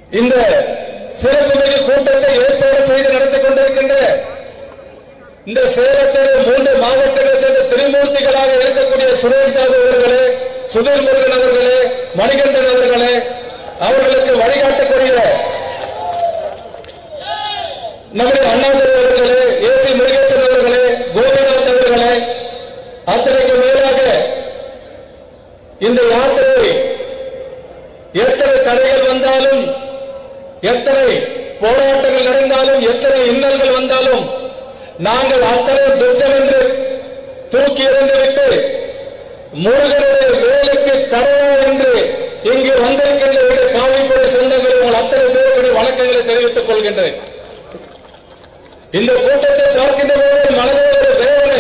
இந்த சிறப்பு மிகு கூட்டத்தை ஏற்பாடு செய்து நடத்திக் கொண்டிருக்கின்ற இந்த சேலத்தில் மூன்று மாவட்டங்களை சேர்ந்த திரிமூர்த்திகளாக இருக்கக்கூடிய சுரேஷ் பாபு அவர்களே சுதீர் முருகன் அவர்களே மணிகண்டன் அவர்களே அவர்களுக்கு வழிகாட்டக்கூடிய நம்முடைய அண்ணாதுரை அவர்களே ஏசி முருகேசன் அவர்களே கோபிநாத் அவர்களே அத்தனைக்கு மேலாக இந்த யாத்திரை எத்தனை தடைகள் வந்தாலும் எத்தனை போராட்டங்கள் நடந்தாலும் எத்தனை இன்னல்கள் வந்தாலும் நாங்கள் அத்தனை துச்சம் என்று தூக்கி எறிந்துவிட்டு முருகனுடைய வேலைக்கு தடையா என்று இங்கு வந்திருக்கின்ற என்னுடைய காவிப்படை சொந்தங்கள் உங்கள் அத்தனை பேருடைய வணக்கங்களை தெரிவித்துக் கொள்கின்றேன் இந்த கூட்டத்தை பார்க்கின்ற போது மனதில் ஒரு வேதனை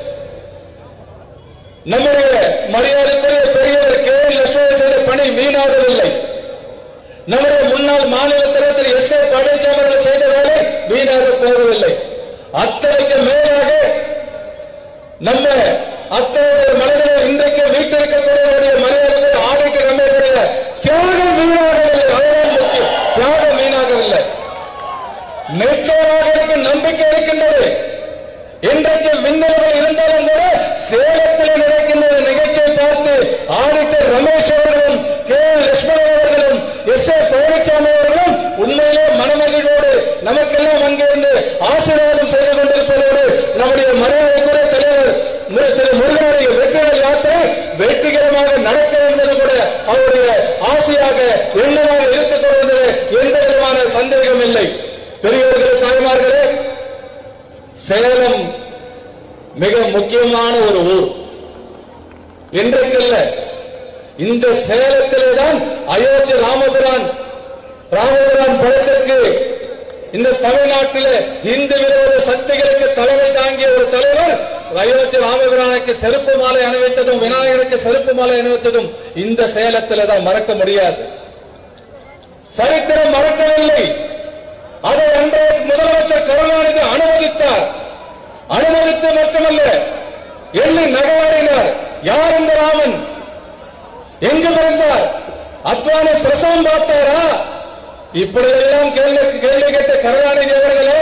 நம்முடைய மரியாதைக்குரிய பெரியவர் கே லட்சுமணன் செய்த பணி வீணாகவில்லை நம்முடைய முன்னாள் மாநில தலைவர் எஸ் ஏ பழனிசாமி அவர்கள் செய்த வேலை வீணாக போகவில்லை அத்தனைக்கு மேலாக நம்ம அத்தனை மனிதர்கள் இன்றைக்கு வீட்டிருக்கக்கூடிய மனிதர்கள் ஆடிக்கு நம்முடைய தியாகம் வீணாகவில்லை அதுதான் முக்கியம் தியாகம் வீணாகவில்லை நிச்சயமாக எனக்கு நம்பிக்கை இருக்கின்றது இன்றைக்கு விண்வெளிகள் இருந்தாலும் கூட சேலத்தில் நடக்கின்ற இந்த நிகழ்ச்சியை பார்த்து ஆடிட்டர் ரமேஷ் அவர்களும் கே லட்சுமணன் அவர்களும் எஸ் ஏ பழனிசாமி அவர்களும் உண்மையிலே மனமகிழ்வோடு நமக்கெல்லாம் அங்கிருந்து ஆசீர்வாதம் செய்து கொண்டிருப்பதோடு நம்முடைய மரியாதைக்குரிய தலைவர் மு- திரு முருகனுடைய வெற்றிகள் யாத்திரை வெற்றிகரமாக நடக்க என்பது கூட அவருடைய ஆசையாக எண்ணமாக இருக்கக் கொள்வதில் எந்த விதமான சந்தேகம் இல்லை பெரியவர்களே தாய்மார்களே சேலம் மிக முக்கியமான ஒரு ஊர் இன்றைக்கல்ல இந்த சேலத்திலே தான் அயோத்தி ராமபுரான் ராமபுரான் படத்திற்கு இந்த தமிழ்நாட்டிலே இந்து விரோத சக்திகளுக்கு தலைமை தாங்கிய ஒரு தலைவர் அயோத்தி ராமபிரானுக்கு செருப்பு மாலை அணிவித்ததும் விநாயகருக்கு செருப்பு மாலை அணிவித்ததும் இந்த சேலத்திலே தான் மறக்க முடியாது சரித்திரம் மறக்கவில்லை அதை அன்றைய முதலமைச்சர் கருணாநிதி அனுமதித்தார் அனுமதித்து மட்டுமல்ல எள்ளி நகையாடினார் யார் இந்த ராமன் எங்கு பிறந்தார் அத்வானி பிரசவம் பார்த்தாரா இப்படி எல்லாம் கேள்வி கேள்வி கேட்ட கருணாநிதி அவர்களே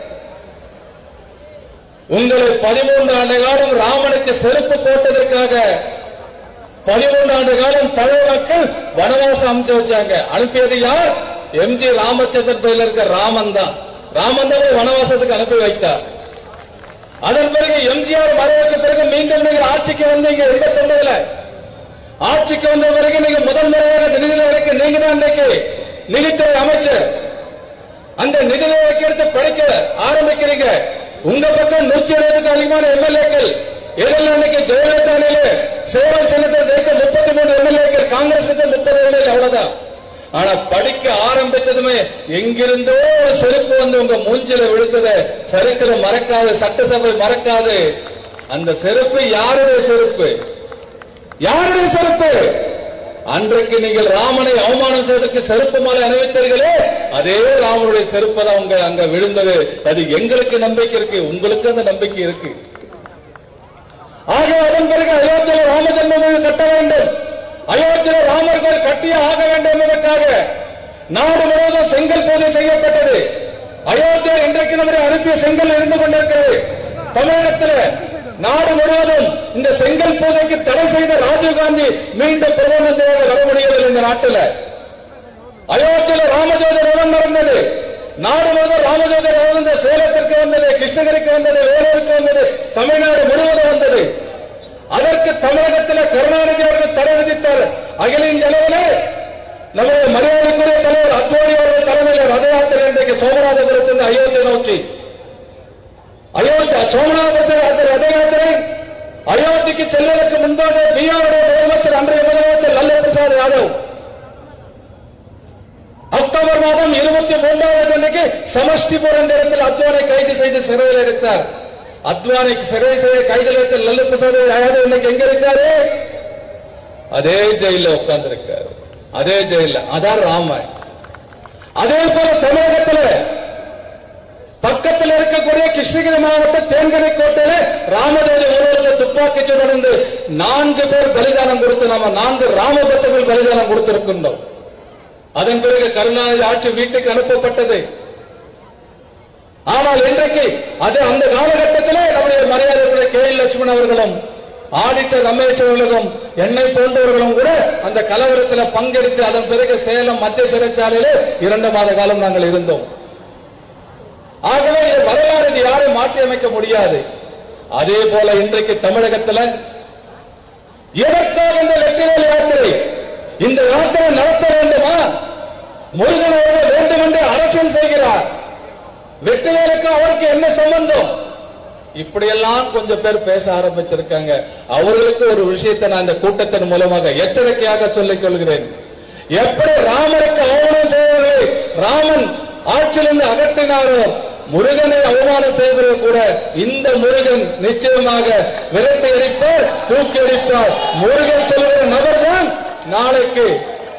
உங்களை பதிமூன்று ஆண்டு காலம் ராமனுக்கு செருப்பு போட்டதற்காக பதிமூன்று ஆண்டு காலம் தமிழ் மக்கள் வனவாசம் அனுப்பிச்சு வச்சாங்க அனுப்பியது யார் எம்ஜி ராமச்சந்திரன் பேர்ல இருக்க ராமன் தான் ராமன் தான் வனவாசத்துக்கு அனுப்பி வைத்தார் அதன் பிறகு எம்ஜிஆர் மறைவுக்கு பிறகு மீண்டும் நீங்க ஆட்சிக்கு வந்தீங்க எண்பத்தி ஒன்பதுல ஆட்சிக்கு வந்த பிறகு நீங்க முதல் முறையாக நிதிநிலைக்கு நீங்க தான் இன்னைக்கு நிதித்துறை அமைச்சர் அந்த நிதிநிலைக்கு எடுத்து படிக்க ஆரம்பிக்கிறீங்க உங்க பக்கம் நூத்தி இருபதுக்கு அதிகமான எம்எல்ஏக்கள் இதெல்லாம் இன்னைக்கு ஜெயலலிதா அணியில சேவல் சின்னத்தை வைக்க முப்பத்தி மூணு எம்எல்ஏக்கள் காங்கிரஸ் முப்பது எம்எல்ஏ அவ்வளவுதான் ஆனா படிக்க ஆரம்பித்ததுமே எங்கிருந்தோ ஒரு செருப்பு வந்து உங்க மூஞ்சில விழுந்தத சரித்திரம் மறக்காது சட்டசபை மறக்காது அந்த செருப்பு யாருடைய செருப்பு யாருடைய செருப்பு அன்றைக்கு நீங்கள் ராமனை அவமானம் செய்வதற்கு செருப்பு மாலை அணிவித்தீர்களே அதே ராமனுடைய செருப்பு தான் உங்க அங்க விழுந்தது அது எங்களுக்கு நம்பிக்கை இருக்கு உங்களுக்கு அந்த நம்பிக்கை இருக்கு ஆக அதன் பிறகு அயோத்தியில் ராம ஜென்மபூமி கட்ட வேண்டும் அயோத்தியில் ராமர் கோயில் கட்டியே ஆக வேண்டும் என்பதற்காக நாடு முழுவதும் செங்கல் பூஜை செய்யப்பட்டது அயோத்தியில் இன்றைக்கு நம்முடைய அனுப்பிய செங்கல் இருந்து கொண்டிருக்கிறது தமிழகத்தில் நாடு முழுவதும் இந்த செங்கல் பூஜைக்கு தடை செய்த ராஜீவ்காந்தி மீண்டும் பிரதம மந்திரியாக வர முடியவில்லை இந்த நாட்டில் அயோத்தியில் ராமஜோதி ரதம் நடந்தது நாடு முழுவதும் ராமஜோதி ரதம் இந்த சேலத்திற்கு வந்தது கிருஷ்ணகிரிக்கு வந்தது வேலூருக்கு வந்தது தமிழ்நாடு முழுவதும் வந்தது அதற்கு தமிழகத்தில் கருணாநிதி அவர்கள் தடை விதித்தார் அகில இந்திய அளவிலே நம்முடைய மரியாதைக்குரிய தலைவர் அத்வானி அவர்கள் தலைமையில் ரத யாத்திரை இன்றைக்கு சோமநாதபுரத்திலிருந்து அயோத்தி நோக்கி அயோத்தி சோமநாதபுரத்தில் அந்த ரத யாத்திரை அயோத்திக்கு செல்வதற்கு முன்பாக பீகாருடைய முதலமைச்சர் அன்றைய முதலமைச்சர் லல்லு பிரசாத் யாதவ் அக்டோபர் மாதம் இருபத்தி மூன்றாவது அன்னைக்கு சமஷ்டிபுரம் என்ற இடத்தில் அத்வானை கைது செய்து சிறையில் எடுத்தார் அத்வானை சிறை செய்ய கைதில் எடுத்த லல்லு பிரசாத் யாதவ் இன்னைக்கு எங்க இருக்காரு அதே ஜெயில உட்கார்ந்து இருக்காரு அதே ஜெயில அதான் ராமன் அதே போல தமிழகத்துல பக்கத்தில் இருக்கக்கூடிய கிருஷ்ணகிரி மாவட்டம் தேன்கனி கோட்டையில ராமதேவி ஊழலுக்கு துப்பாக்கி நடந்து நான்கு பேர் பலிதானம் கொடுத்து நாம நான்கு ராமபக்தர்கள் பலிதானம் கொடுத்திருக்கின்றோம் அதன் பிறகு கருணாநிதி ஆட்சி வீட்டுக்கு அனுப்பப்பட்டது ஆனால் இன்றைக்கு அது அந்த காலகட்டத்திலே நம்முடைய மரியாதைக்குரிய கே எல் லட்சுமணன் அவர்களும் ஆடிட்டர் ரமேஷ் அவர்களும் என்னை போன்றவர்களும் கூட அந்த கலவரத்தில் பங்கெடுத்து அதன் பிறகு சேலம் மத்திய சிறைச்சாலையிலே இரண்டு மாத காலம் நாங்கள் இருந்தோம் ஆகவே இது வரலாறு இது யாரும் மாற்றி அமைக்க முடியாது அதே போல இன்றைக்கு தமிழகத்தில் எதற்காக இந்த வெற்றிவேல் யாத்திரை இந்த யாத்திரை நடத்த வேண்டுமா முருகன் அவர்கள் வேண்டும் என்று அரசியல் செய்கிறார் வெற்றிவேலுக்கு அவருக்கு என்ன சம்பந்தம் இப்படியெல்லாம் கொஞ்சம் பேர் பேச ஆரம்பிச்சிருக்காங்க அவர்களுக்கு ஒரு விஷயத்தை நான் இந்த கூட்டத்தின் மூலமாக எச்சரிக்கையாக சொல்லிக் கொள்கிறேன் எப்படி ராமருக்கு அவமானம் செய்வதை ராமன் ஆட்சியிலிருந்து அகற்றினாரோ முருகனை அவமானம் செய்வது கூட இந்த முருகன் நிச்சயமாக விரட்டி அடிப்பார் தூக்கி அடிப்பார் முருகன் சொல்லுகிற நபர்தான் நாளைக்கு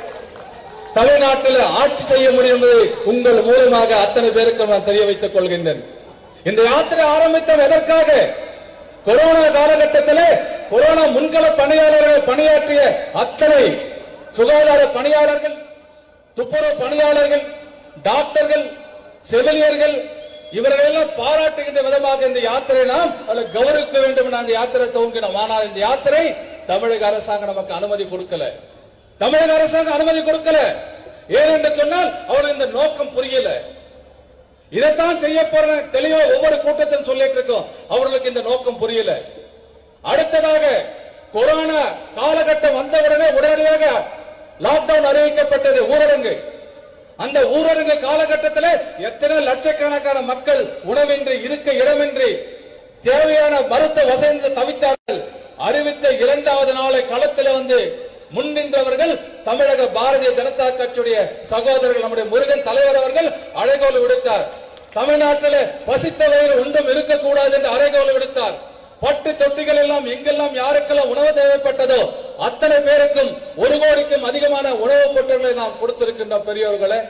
தமிழ்நாட்டில் ஆட்சி செய்ய முடியும் என்பதை உங்கள் மூலமாக அத்தனை பேருக்கு நான் தெரிய வைத்துக் கொள்கின்றேன் இந்த யாத்திரை ஆரம்பித்தது எதற்காக கொரோனா காலகட்டத்திலே கொரோனா முன்கள பணியாளர்கள் பணியாற்றிய அத்தனை சுகாதார பணியாளர்கள் துப்புரவு பணியாளர்கள் டாக்டர்கள் செவிலியர்கள் இவர்களெல்லாம் பாராட்டுகின்ற விதமாக இந்த யாத்திரை நாம் அதில் கௌரவிக்க வேண்டும் என அந்த யாத்திரை துவங்கினோம் ஆனால் இந்த யாத்திரை தமிழக அரசாங்கம் நமக்கு அனுமதி கொடுக்கல தமிழக அரசாங்கம் அனுமதி கொடுக்கல ஏன் என்று சொன்னால் அவருக்கு இந்த நோக்கம் புரியல இதைத்தான் செய்ய போற தெளிவா ஒவ்வொரு கூட்டத்தையும் சொல்லிட்டு இருக்கோம் அவர்களுக்கு இந்த நோக்கம் புரியல அடுத்ததாக கொரோனா காலகட்டம் வந்தவுடனே உடனடியாக லாக்டவுன் அறிவிக்கப்பட்டது ஊரடங்கு அந்த ஊரடங்கு காலகட்டத்தில் எத்தனை லட்சக்கணக்கான மக்கள் உணவின்றி இருக்க இடமின்றி தேவையான மருத்துவ வசதி தவித்தார்கள் அறிவித்த இரண்டாவது நாளை களத்தில் வந்து முன்னின்றவர்கள் தமிழக பாரதிய ஜனதா கட்சியுடைய சகோதரர்கள் நம்முடைய முருகன் தலைவர் அவர்கள் அழைகோல் விடுத்தார் தமிழ்நாட்டில் பசித்த வயிறு ஒன்றும் இருக்கக்கூடாது என்று அறைகோல் விடுத்தார் பட்டு தொட்டிகள் எல்லாம் எங்கெல்லாம் யாருக்கெல்லாம் உணவு தேவைப்பட்டதோ அத்தனை பேருக்கும் ஒரு கோடிக்கும் அதிகமான உணவுப் பொருட்களை நாம் கொடுத்திருக்கின்றோம் பெரியோர்களே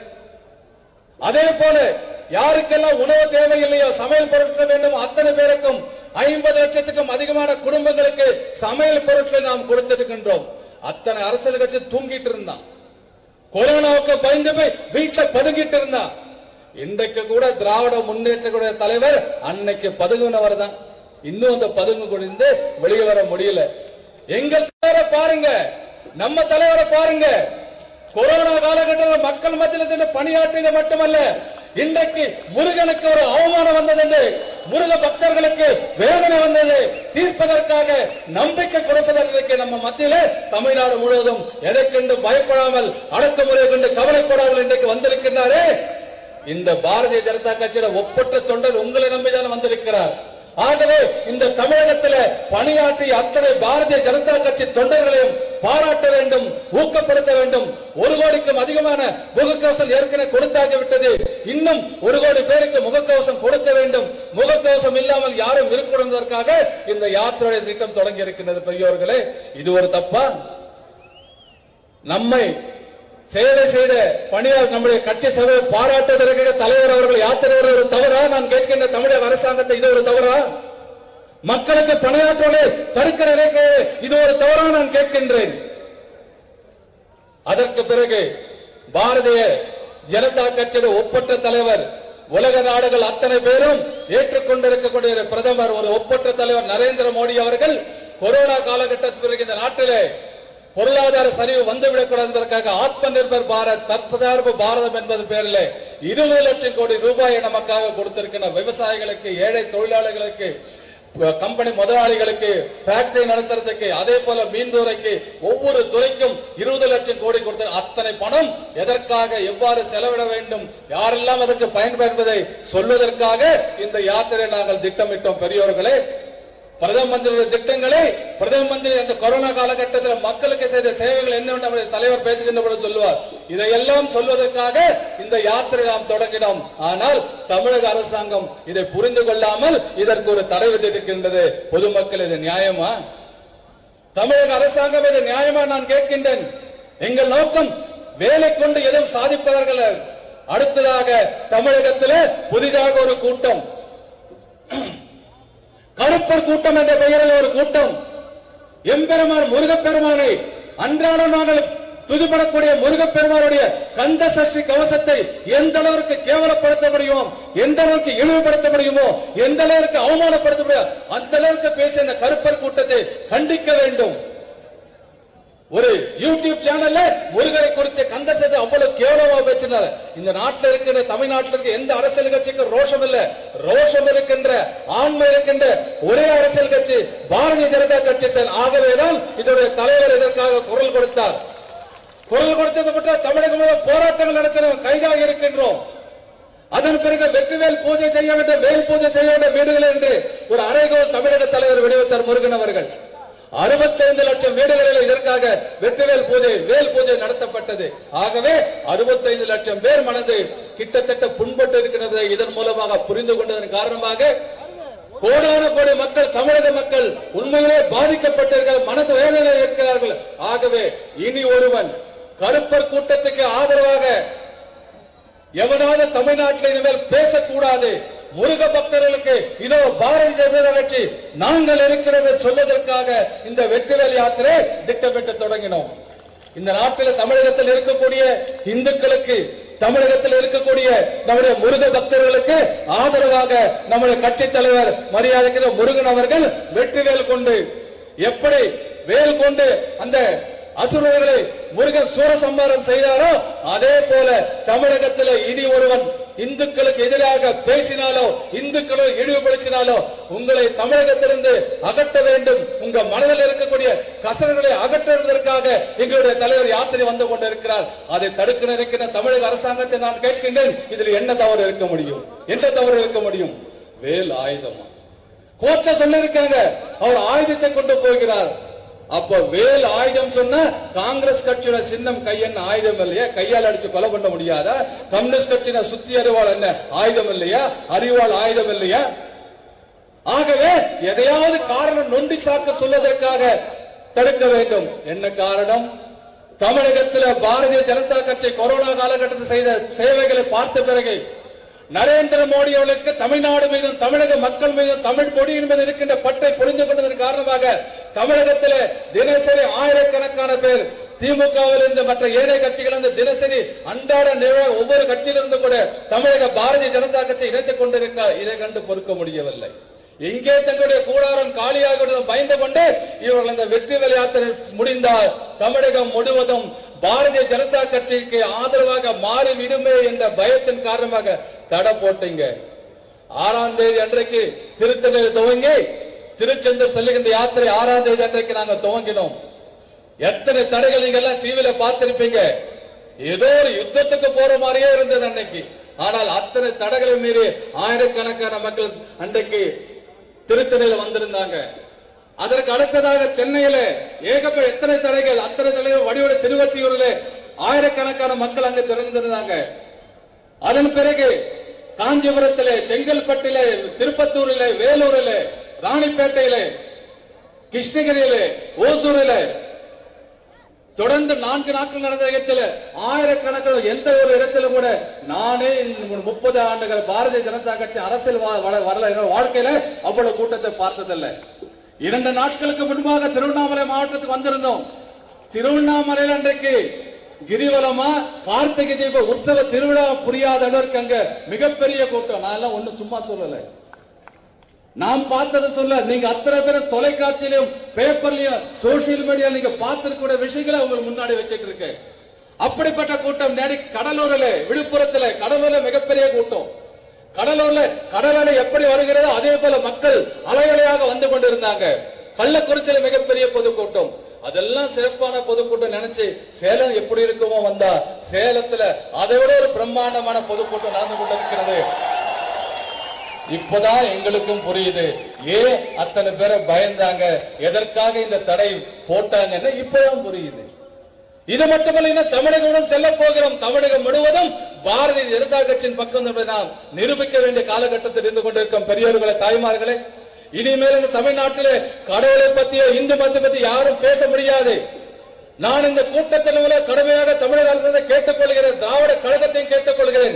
அதே போல யாருக்கெல்லாம் உணவு தேவையில்லையோ சமையல் பொருட்கள் வேண்டும் அத்தனை பேருக்கும் ஐம்பது லட்சத்துக்கும் அதிகமான குடும்பங்களுக்கு சமையல் பொருட்களை நாம் கொடுத்திருக்கின்றோம் அத்தனை அரசியல் கட்சி தூங்கிட்டு இருந்தான் கொரோனாவுக்கு பயந்து போய் வீட்டுல பதுங்கிட்டு இருந்தான் இன்றைக்கு கூட திராவிட முன்னேற்ற தலைவர் அன்னைக்கு பதுங்குனவர் தான் இன்னும் அந்த பதுங்கு குடிந்து வெளியே வர முடியல எங்கள் தலைவரை பாருங்க நம்ம தலைவரை பாருங்க கொரோனா காலகட்டத்தில் மக்கள் மத்தியில் சென்று பணியாற்றியது மட்டுமல்ல இன்றைக்கு முருகனுக்கு ஒரு அவமானம் வந்தது என்று முருக பக்தர்களுக்கு வேதனை வந்தது தீர்ப்பதற்காக நம்பிக்கை கொடுப்பதற்கு நம்ம மத்தியிலே தமிழ்நாடு முழுவதும் எதை கண்டு பயப்படாமல் அடக்குமுறை கொண்டு கவலைப்படாமல் இன்றைக்கு வந்திருக்கின்றாரே இந்த பாரதிய ஜனதா கட்சியோட ஒப்பற்ற தொண்டர் உங்களை நம்பிதான் வந்திருக்கிறார் ஆகவே இந்த தமிழகத்தில் பணியாற்றிய அத்தனை பாரதிய ஜனதா கட்சி தொண்டர்களையும் பாராட்ட வேண்டும் ஊக்கப்படுத்த வேண்டும் ஒரு கோடிக்கும் அதிகமான முகக்கவசம் ஏற்கனவே கொடுத்தாகி விட்டது இன்னும் ஒரு கோடி பேருக்கு முகக்கவசம் கொடுக்க வேண்டும் முகக்கவசம் இல்லாமல் யாரும் இருக்கக்கூடாதற்காக இந்த யாத்திரை திட்டம் தொடங்கி இருக்கின்றது பெரியோர்களே இது ஒரு தப்பா நம்மை சேவை செய்த பணியாளர் நம்முடைய கட்சி சபை பாராட்டுவதற்காக தலைவர் அவர்கள் யாத்திரை ஒரு தவறா நான் கேட்கின்ற தமிழக அரசாங்கத்தை இது ஒரு தவறா மக்களுக்கு பணியாற்றுவதை தடுக்க நினைக்க இது ஒரு தவறா நான் கேட்கின்றேன் அதற்கு பிறகு பாரதிய ஜனதா கட்சிയുടെ ஒப்பற்ற தலைவர் உலக நாடுகள் அத்தனை பேரும் ஏற்றுக்கொண்டிருக்கக்கூடிய பிரதமர் ஒரு ஒப்பற்ற தலைவர் நரேந்திர மோடி அவர்கள் கொரோனா காலகட்டத்திற்கு பிறகு இந்த நாட்டிலே பொருளாதார சரிவு வந்துவிடக்கூடாது என்பதற்காக ஆத்ம நிர்பர் பாரத் தற்சார்பு பாரதம் என்பது பேரில் இருபது லட்சம் கோடி ரூபாயை நமக்காக கொடுத்திருக்கின்ற விவசாயிகளுக்கு ஏழை தொழிலாளர்களுக்கு கம்பெனி முதலாளிகளுக்கு ஃபேக்டரி நடத்துறதுக்கு அதே போல மீன்துறைக்கு ஒவ்வொரு துறைக்கும் இருபது லட்சம் கோடி கொடுத்த அத்தனை பணம் எதற்காக எவ்வாறு செலவிட வேண்டும் யாரெல்லாம் அதற்கு பயன்படுவதை சொல்வதற்காக இந்த யாத்திரை நாங்கள் திட்டமிட்டோம் பெரியோர்களே பிரதம மந்திரியுடைய திட்டங்களை பிரதம மந்திரி அந்த கொரோனா காலகட்டத்தில் மக்களுக்கு செய்த சேவைகள் என்ன நம்முடைய தலைவர் பேசுகின்ற பொழுது சொல்லுவார் இதையெல்லாம் சொல்வதற்காக இந்த யாத்திரை நாம் தொடங்கினோம் ஆனால் தமிழக அரசாங்கம் இதை புரிந்து கொள்ளாமல் இதற்கு ஒரு தடை விதித்திருக்கின்றது பொதுமக்கள் இது நியாயமா தமிழக அரசாங்கம் இது நியாயமா நான் கேட்கின்றேன் எங்கள் நோக்கம் வேலை கொண்டு எதுவும் சாதிப்பவர்கள் அடுத்ததாக தமிழகத்திலே புதிதாக ஒரு கூட்டம் கருப்பர் கூட்டம் என்ற பெயரில் ஒரு கூட்டம் எம்பெருமான் முருகப்பெருமானை அன்றாடம் நாங்கள் துதிப்படக்கூடிய முருகப்பெருமானுடைய கந்த சஷ்டி கவசத்தை எந்த அளவிற்கு கேவலப்படுத்த முடியுமோ எந்த அளவுக்கு இழிவுபடுத்த முடியுமோ எந்த அளவிற்கு அவமானப்படுத்த முடியும் அந்த அளவுக்கு பேசிய இந்த கருப்பர் கூட்டத்தை கண்டிக்க வேண்டும் ஒரு யூடியூப் சேனல்ல முருகரை குறித்த கந்தத்தை அவ்வளவு கேவலமா பேசினார் இந்த நாட்டில் இருக்கின்ற தமிழ்நாட்டில் இருக்க எந்த அரசியல் கட்சிக்கும் ரோஷம் இல்ல ரோஷம் இருக்கின்ற ஆண்மை இருக்கின்ற ஒரே அரசியல் கட்சி பாரதிய ஜனதா கட்சி தான் ஆகவேதான் இதனுடைய தலைவர் இதற்காக குரல் கொடுத்தார் குரல் கொடுத்தது மட்டும் தமிழகம் முழுவதும் போராட்டங்கள் நடத்தினோம் கைதாக இருக்கின்றோம் அதன் பிறகு வெற்றிவேல் பூஜை செய்ய வேண்டும் வேல் பூஜை செய்ய வேண்டும் வீடுகள் என்று ஒரு அரைகோல் தமிழக தலைவர் விடுவித்தார் முருகன் அவர்கள் அறுபத்தைந்து லட்சம் வீடுகளில் இதற்காக வெற்றிவேல் பூஜை வேல் பூஜை நடத்தப்பட்டது ஆகவே அறுபத்தைந்து லட்சம் பேர் மனது கிட்டத்தட்ட புண்பட்டு இருக்கிறது இதன் மூலமாக புரிந்து கொண்டதன் காரணமாக கோடான கோடி மக்கள் தமிழக மக்கள் உண்மையிலே பாதிக்கப்பட்டிருக்கிறார்கள் மனது வேதனையில் இருக்கிறார்கள் ஆகவே இனி ஒருவன் கருப்பர் கூட்டத்துக்கு ஆதரவாக எவனாவது தமிழ்நாட்டில் இனிமேல் பேசக்கூடாது முருக பக்தர்களுக்கு இதோ பாரதிய ஜனதா கட்சி நாங்கள் இருக்கிறது சொல்வதற்காக இந்த வெற்றிவேல் யாத்திரை திட்டமிட்டு தொடங்கினோம் இந்த நாட்டில் தமிழகத்தில் இருக்கக்கூடிய இந்துக்களுக்கு தமிழகத்தில் இருக்கக்கூடிய நம்முடைய முருக பக்தர்களுக்கு ஆதரவாக நம்முடைய கட்சி தலைவர் மரியாதைக்கு முருகன் அவர்கள் வெற்றிவேல் கொண்டு எப்படி வேல் கொண்டு அந்த அசுரர்களை முருகன் சூரசம்பாரம் செய்தாரோ அதே போல தமிழகத்தில் இனி ஒருவன் இந்துக்களுக்கு எதிராக பேசினாலோ இந்துக்களை இழிவுபடுத்தினாலோ உங்களை தமிழகத்திலிருந்து அகற்ற வேண்டும் உங்க மனதில் இருக்கக்கூடிய கசர்களை அகற்றுவதற்காக எங்களுடைய தலைவர் யாத்திரை வந்து கொண்டிருக்கிறார் அதை தடுக்க நினைக்கிற தமிழக அரசாங்கத்தை நான் கேட்கின்றேன் இதில் என்ன தவறு இருக்க முடியும் என்ன தவறு இருக்க முடியும் வேல் ஆயுதமா கோர்ட்ல சொல்லிருக்காங்க அவர் ஆயுதத்தை கொண்டு போகிறார் அப்ப வேல் ஆயுதம் சொன்ன காங்கிரஸ் கட்சியோட சின்னம் கையென்ன ஆயுதம் இல்லையா கையால் அடிச்சு கொலை பண்ண முடியாதா கம்யூனிஸ்ட் கட்சியின சுத்தி அறிவாள் என்ன ஆயுதம் இல்லையா அறிவாள் ஆயுதம் இல்லையா ஆகவே எதையாவது காரணம் நொண்டி சாக்க சொல்வதற்காக தடுக்க வேண்டும் என்ன காரணம் தமிழகத்தில் பாரதிய ஜனதா கட்சி கொரோனா காலகட்டத்தில் செய்த சேவைகளை பார்த்த பிறகு நரேந்திர மோடி அவர்களுக்கு தமிழ்நாடு மீதும் தமிழக மக்கள் மீதும் தமிழ் மொழியின் மீது இருக்கின்ற பட்டை புரிந்து கொண்டதன் காரணமாக தமிழகத்தில் தினசரி ஆயிரக்கணக்கான பேர் திமுகவில் இருந்து மற்ற ஏழை கட்சிகள் இருந்து தினசரி அன்றாட நிகழ்வு ஒவ்வொரு கட்சியிலிருந்து கூட தமிழக பாரதிய ஜனதா கட்சி இணைத்துக் கொண்டிருக்க இதை கண்டு பொறுக்க முடியவில்லை எங்கே தங்களுடைய கூடாரம் காலியாக பயந்து கொண்டு இவர்கள் இந்த வெற்றி யாத்திரை முடிந்தால் தமிழகம் முழுவதும் பாரதிய ஜனதா கட்சிக்கு ஆதரவாக மாறிவிடுமே என்ற பயத்தின் காரணமாக தடை போட்டீங்க ஆறாம் தேதி அன்றைக்கு திருத்தணியில் துவங்கி திருச்செந்தூர் செல்லுகின்ற யாத்திரை ஆறாம் தேதி அன்றைக்கு நாங்க துவங்கினோம் எத்தனை தடைகள் நீங்க எல்லாம் டிவியில பார்த்திருப்பீங்க ஏதோ ஒரு யுத்தத்துக்கு போற மாதிரியே இருந்தது அன்னைக்கு ஆனால் அத்தனை தடைகளை மீறி ஆயிரக்கணக்கான மக்கள் அன்றைக்கு திருத்தணியில் வந்திருந்தாங்க அதற்கு அடுத்ததாக சென்னையில ஏகப்பட்ட எத்தனை தடைகள் அத்தனை தடைகள் வடிவட திருவத்தியூர்ல ஆயிரக்கணக்கான மக்கள் அங்கு திறந்திருந்தாங்க அதன் பிறகு காஞ்சிபுரத்திலே செங்கல்பட்டிலே திருப்பத்தூரிலே வேலூரிலே ராணிப்பேட்டையிலே கிருஷ்ணகிரியிலே ஓசூரிலே தொடர்ந்து நான்கு நாட்கள் நடந்த நிகழ்ச்சியில ஆயிரக்கணக்கில் எந்த ஒரு இடத்திலும் கூட நானே இந்த முப்பது ஆண்டுகள் பாரதிய ஜனதா கட்சி அரசியல் வா- வள- வரல என்னோட வாழ்க்கையில அவ்வளவு கூட்டத்தை பார்த்ததில்லை இரண்டு நாட்களுக்கு முன்பாக திருவண்ணாமலை மாவட்டத்துக்கு வந்திருந்தோம் திருவண்ணாமலையில் அன்றைக்கு கிரிவலமா கார்த்திகை தீப உற்சவ திருவிழா புரியாத அளவிற்கு அங்க மிகப்பெரிய கூட்டம் நான் எல்லாம் ஒண்ணு சும்மா சொல்லலை நாம் பார்த்தது சொல்ல நீங்க அத்தனை பேரும் தொலைக்காட்சியிலும் பேப்பர்லயும் சோசியல் மீடியா நீங்க பார்த்திருக்கிற விஷயங்களை உங்களுக்கு முன்னாடி வச்சிட்டு இருக்கு அப்படிப்பட்ட கூட்டம் நேடி கடலூர்ல விழுப்புரத்துல கடலூர்ல மிகப்பெரிய கூட்டம் கடலூர்ல கடல் அலை எப்படி வருகிறதோ அதே போல மக்கள் அலையலையாக வந்து கொண்டிருந்தாங்க கள்ளக்குறிச்சியில மிகப்பெரிய பொதுக்கூட்டம் அதெல்லாம் சிறப்பான பொதுக்கூட்டம் நினைச்சு சேலம் எப்படி இருக்குமோ வந்தா சேலத்துல அதை விட ஒரு பிரம்மாண்டமான பொதுக்கூட்டம் நடந்து கொண்டிருக்கிறது இப்பதான் எங்களுக்கும் புரியுது ஏன் அத்தனை பேரை பயந்தாங்க எதற்காக இந்த தடை போட்டாங்கன்னு இப்பதான் புரியுது இது மட்டுமல்ல இன்னும் தமிழகம் செல்ல போகிறோம் தமிழகம் முழுவதும் பாரதிய ஜனதா கட்சியின் பக்கம் என்பதை நாம் நிரூபிக்க வேண்டிய காலகட்டத்தில் இருந்து கொண்டிருக்கும் பெரியவர்களே தாய்மார்களே இனிமேல் இந்த தமிழ்நாட்டிலே கடவுளை பத்தியோ இந்து மதத்தை பத்தி யாரும் பேச முடியாது நான் இந்த கூட்டத்தில் உள்ள கடுமையாக தமிழக அரசை கேட்டுக்கொள்கிறேன் திராவிட கழகத்தையும் கேட்டுக்கொள்கிறேன்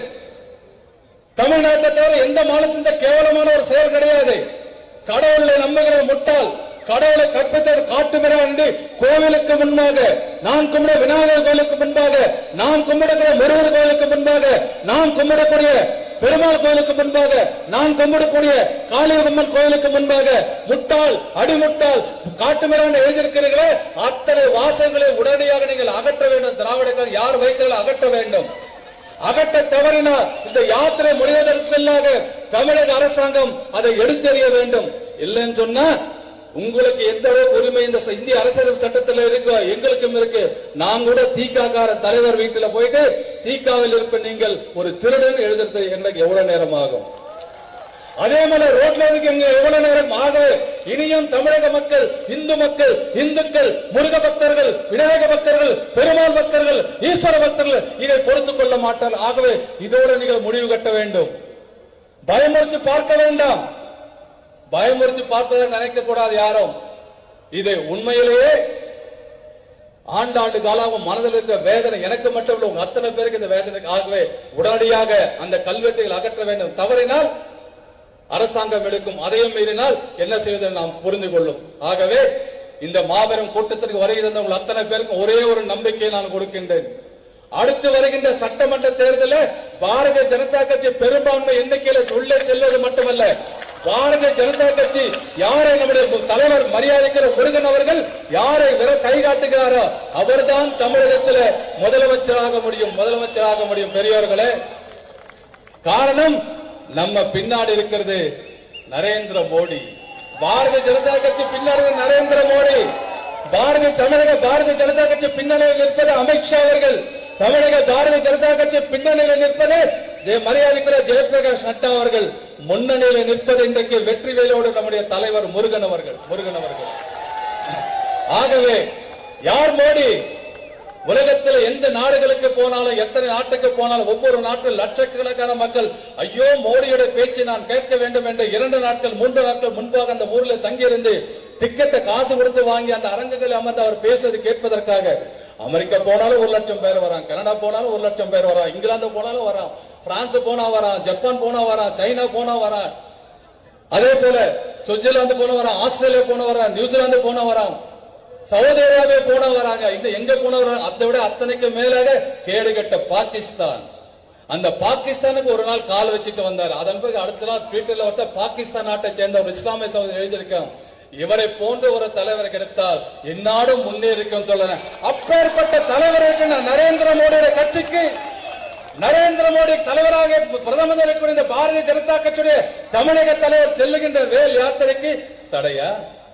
தமிழ்நாட்டை தவிர எந்த மாநிலத்தின் கேவலமான ஒரு செயல் கிடையாது கடவுளை நம்புகிற முட்டாள் கடவுளை கற்பித்தவர் காட்டுகிறார் என்று கோவிலுக்கு முன்பாக நான் கும்பிட விநாயகர் கோயிலுக்கு முன்பாக நான் கும்பிடக்கூடிய முருகர் கோயிலுக்கு முன்பாக நான் கும்பிடக்கூடிய பெருமாள் கோயிலுக்கு முன்பாக நான் கும்பிடக்கூடிய காளியம்மன் கோயிலுக்கு முன்பாக முட்டாள் அடிமுட்டாள் காட்டுமிரான் எழுதியிருக்கிறீர்களே அத்தனை வாசகங்களை உடனடியாக நீங்கள் அகற்ற வேண்டும் திராவிடர்கள் யார் வயசுகளை அகற்ற வேண்டும் அகற்ற தவறினால் இந்த யாத்திரை முடிவதற்குள்ளாக தமிழக அரசாங்கம் அதை எடுத்தெறிய வேண்டும் இல்லைன்னு சொன்னா உங்களுக்கு எந்த அளவுக்கு உரிமை இந்த ச- இந்திய அரசியல் சட்டத்தில் இருக்கோ எங்களுக்கும் இருக்கு நான் கூட தீக்காக்கார தலைவர் வீட்டுல போயிட்டு தீக்காவில் இருப்ப நீங்கள் ஒரு திருடன் எழுதுறது எங்களுக்கு எவ்வளவு நேரம் ஆகும் அதே போல ரோட்ல இருக்கு எங்க எவ்வளவு நேரம் ஆக இனியும் தமிழக மக்கள் இந்து மக்கள் இந்துக்கள் முருக பக்தர்கள் விநாயக பக்தர்கள் பெருமாள் பக்தர்கள் ஈஸ்வர பக்தர்கள் இதை பொறுத்துக் கொள்ள மாட்டார் ஆகவே இதோடு நீங்கள் முடிவு கட்ட வேண்டும் பயமுறுத்தி பார்க்க வேண்டாம் பயமுறுத்தி பார்ப்பதை நினைக்க கூடாது யாரும் இது உண்மையிலேயே ஆண்டாண்டு காலம் மனதில் இருக்கிற வேதனை எனக்கு மட்டும் இல்ல உங்க அத்தனை பேருக்கு இந்த வேதனை ஆகவே உடனடியாக அந்த கல்வெட்டுகள் அகற்ற வேண்டும் தவறினால் அரசாங்கம் எடுக்கும் அதையும் மீறினால் என்ன செய்வதை நாம் புரிந்து கொள்ளும் ஆகவே இந்த மாபெரும் கூட்டத்திற்கு வருகிற உங்கள் அத்தனை பேருக்கும் ஒரே ஒரு நம்பிக்கையை நான் கொடுக்கின்றேன் அடுத்து வருகின்ற சட்டமன்ற தேர்தலில் பாரதிய ஜனதா கட்சி பெரும்பான்மை எண்ணிக்கையில உள்ளே செல்வது மட்டுமல்ல பாரதிய ஜனதா கட்சி யாரை நம்முடைய தலைவர் மரியாதைக்கிற முருகன் அவர்கள் யாரை விர கை காட்டுகிறாரோ அவர்தான் தமிழகத்தில் முதலமைச்சராக முடியும் முதலமைச்சராக முடியும் பெரியவர்களே காரணம் நம்ம பின்னாடி இருக்கிறது நரேந்திர மோடி பாரதிய ஜனதா கட்சி பின்னாடி இருக்கிறது நரேந்திர மோடி பாரதிய தமிழக பாரதிய ஜனதா கட்சி பின்னணியில் நிற்பது அமித்ஷா அவர்கள் தமிழக பாரதிய ஜனதா கட்சி பின்னணியில் நிற்பது ஜெய- மரியாதைக்குரிய ஜெயபிரகாஷ் நட்டா அவர்கள் முன்னணியில் நிற்பது இன்றைக்கு வெற்றி வேலோடு நம்முடைய தலைவர் முருகன் அவர்கள் முருகன் அவர்கள் ஆகவே யார் மோடி உலகத்தில் எந்த நாடுகளுக்கு போனாலும் எத்தனை நாட்டுக்கு போனாலும் ஒவ்வொரு நாட்டில் லட்சக்கணக்கான மக்கள் ஐயோ மோடியோட பேச்சு நான் கேட்க வேண்டும் என்று இரண்டு நாட்கள் மூன்று நாட்கள் முன்பாக அந்த ஊர்ல தங்கியிருந்து டிக்கெட்டை காசு கொடுத்து வாங்கி அந்த அரங்குகளில் அமர்ந்து அவர் பேசுவது கேட்பதற்காக அமெரிக்கா போனாலும் ஒரு லட்சம் பேர் வரான் கனடா போனாலும் ஒரு லட்சம் பேர் வரான் இங்கிலாந்து போனாலும் வரான் பிரான்ஸ் போனா வரான் ஜப்பான் போனா வரான் சைனா போனா வரான் அதே போல சுவிட்சர்லாந்து போன வரான் ஆஸ்திரேலியா போன வரான் நியூசிலாந்து போன வரான் சவுதி அரேபியா போன வராங்க இன்னும் எங்க போன வராங்க அதை விட அத்தனைக்கு மேலாக கேடுகட்ட பாகிஸ்தான் அந்த பாகிஸ்தானுக்கு ஒரு நாள் கால் வச்சுட்டு வந்தார் அதன் பிறகு அடுத்த நாள் ட்விட்டர்ல ஒருத்தர் பாகிஸ்தான் நாட்டை சேர்ந்த ஒரு இஸ்லாமிய சகோதரர் எழுதியிருக்கான் இவரை போன்ற ஒரு தலைவரை கிடைத்தால் என்னாடும் முன்னேறிக்கும் சொல்றேன் அப்பேற்பட்ட தலைவர் இருக்கின்ற நரேந்திர மோடியோட கட்சிக்கு நரேந்திர மோடி தலைவராக பிரதமர் இருக்கக்கூடிய இந்த பாரதிய ஜனதா கட்சியுடைய தமிழக தலைவர் செல்லுகின்ற வேல் யாத்திரைக்கு தடையா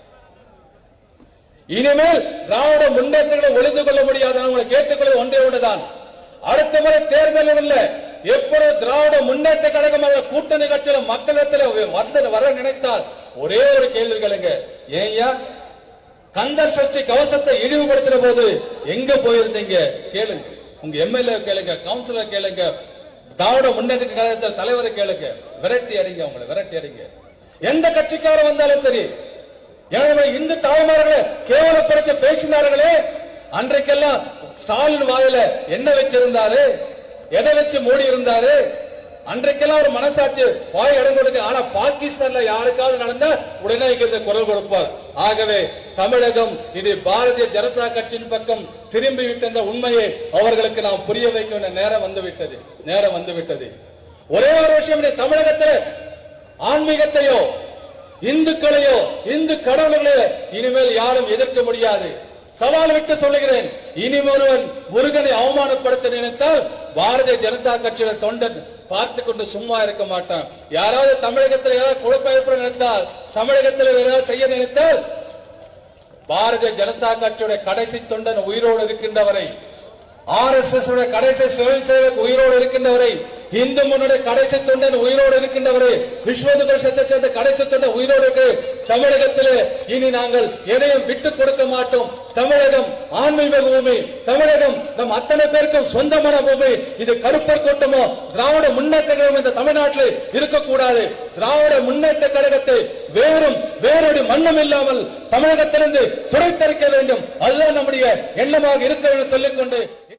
இனிமேல் திராவிட முன்னேற்றங்களை ஒளிந்து கொள்ள முடியாது உங்களை கேட்டுக்கொள்ள ஒன்றே ஒன்றுதான் அடுத்த முறை தேர்தலில் இல்ல எப்பொழுது திராவிட முன்னேற்ற கழகம் அல்லது கூட்டணி கட்சியில மக்களிடத்தில் வந்து வர நினைத்தால் ஒரே ஒரு கேள்வி கேளுங்க ஏய்யா கந்த சஷ்டி கவசத்தை இழிவுபடுத்தின போது எங்க போயிருந்தீங்க கேளுங்க உங்க எம்எல்ஏ கேளுங்க கவுன்சிலர் கேளுங்க திராவிட முன்னேற்ற கழகத்தில் தலைவரை கேளுங்க விரட்டி அடிங்க அவங்களை விரட்டி அடிங்க எந்த கட்சிக்காரர் வந்தாலும் சரி எனவே இந்து தாய்மார்களை கேவலப்படுத்த பேசினார்களே அன்றைக்கெல்லாம் ஸ்டாலின் வாயில என்ன வச்சிருந்தாரு எதை வச்சு மூடி இருந்தாரு அன்றைக்கெல்லாம் ஒரு மனசாட்சி வாய் இடம் கொடுக்க ஆனா பாகிஸ்தான்ல யாருக்காவது நடந்தா உடனே இங்கிருந்து குரல் கொடுப்பார் ஆகவே தமிழகம் இது பாரதிய ஜனதா கட்சியின் பக்கம் திரும்பி விட்ட இந்த உண்மையை அவர்களுக்கு நாம் புரிய வைக்க வேண்டிய நேரம் வந்து விட்டது நேரம் வந்து விட்டது ஒரே ஒரு விஷயம் இந்த தமிழகத்தில் ஆன்மீகத்தையோ இந்துக்களையோ இந்து கடவுள்களையோ இனிமேல் யாரும் எதிர்க்க முடியாது சவால் விட்டு சொல்லுகிறேன் இனி ஒருவன் முருகனை அவமானப்படுத்த நினைத்தால் பாரதிய ஜனதா கட்சியோட தொண்டன் பார்த்து கொண்டு சும்மா இருக்க மாட்டான் யாராவது தமிழகத்தில் ஏதாவது குழப்ப ஏற்பட நினைத்தால் தமிழகத்தில் ஏதாவது செய்ய நினைத்தால் பாரதிய ஜனதா கட்சியோட கடைசி தொண்டன் உயிரோடு இருக்கின்றவரை ஆர் எஸ் எஸ் கடைசி சுயம் சேவக் உயிரோடு இருக்கின்றவரை இந்து முன்னுடைய கடைசி தொண்டன் உயிரோடு இருக்கின்றவரை விஸ்வது பரிசத்தை சேர்ந்த கடைசி தொண்டன் உயிரோடு இருக்கு தமிழகத்திலே இனி நாங்கள் எதையும் விட்டுக் கொடுக்க மாட்டோம் தமிழகம் ஆன்மீக பூமி தமிழகம் நம் அத்தனை பேருக்கும் சொந்தமான பூமி இது கருப்பர் கூட்டமோ திராவிட முன்னேற்ற கழகம் இந்த தமிழ்நாட்டில் இருக்கக்கூடாது திராவிட முன்னேற்ற கழகத்தை வேறும் வேறொரு மன்னம் இல்லாமல் தமிழகத்திலிருந்து துடைத்தறிக்க வேண்டும் அதுதான் நம்முடைய எண்ணமாக இருக்க வேண்டும் சொல்லிக்கொண்டு